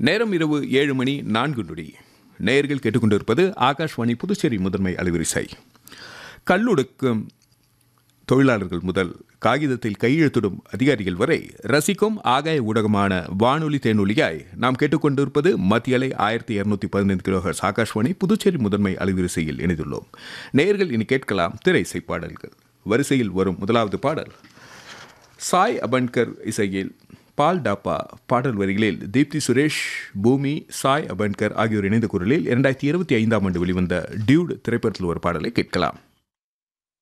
நேரம் இரவு ஏழு மணி நான்கு நொடி நேயர்கள் கேட்டுக்கொண்டிருப்பது ஆகாஷ்வாணி புதுச்சேரி முதன்மை அலைவரிசை கல்லுடுக்கும் தொழிலாளர்கள் முதல் காகிதத்தில் கையெழுத்திடும் அதிகாரிகள் வரை ரசிக்கும் ஆகாய ஊடகமான வானொலி தேனொலியாய் நாம் கேட்டுக்கொண்டிருப்பது மத்திய அலை ஆயிரத்தி இருநூத்தி பதினைந்து கிலோஹர்ஸ் ஆகாஷ்வாணி புதுச்சேரி முதன்மை அலைவரிசையில் இணைந்துள்ளோம் நேயர்கள் இனி கேட்கலாம் திரை இசை பாடல்கள் வரிசையில் வரும் முதலாவது பாடல் சாய் அபன்கர் இசையில் பால் டாப்பா பாடல் வரிகளில் தீப்தி சுரேஷ் பூமி சாய் அபன்கர் ஆகியோர் இணைந்த குரலில் இரண்டாயிரத்தி இருபத்தி ஐந்தாம் ஆண்டு வெளிவந்த டியூட் திரைப்படத்தில் ஒரு பாடலை கேட்கலாம்